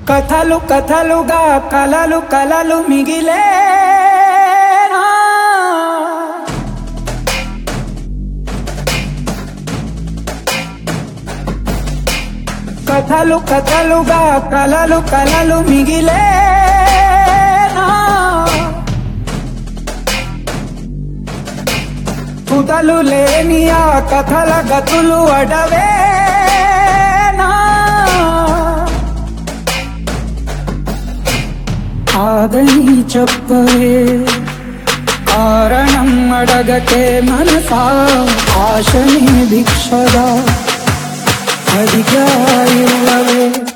కథలు కథలుగా కలలు కలలు మిగిలే కథలు కథలుగా కలలు కలలు మిగిలే తుదలు లేని ఆ కథల గతులు అడవేనా ఆదని చెప్పవే కారణం అడగతే మనసా ఆశని భిక్షగా అదిగా ఇవ్వవే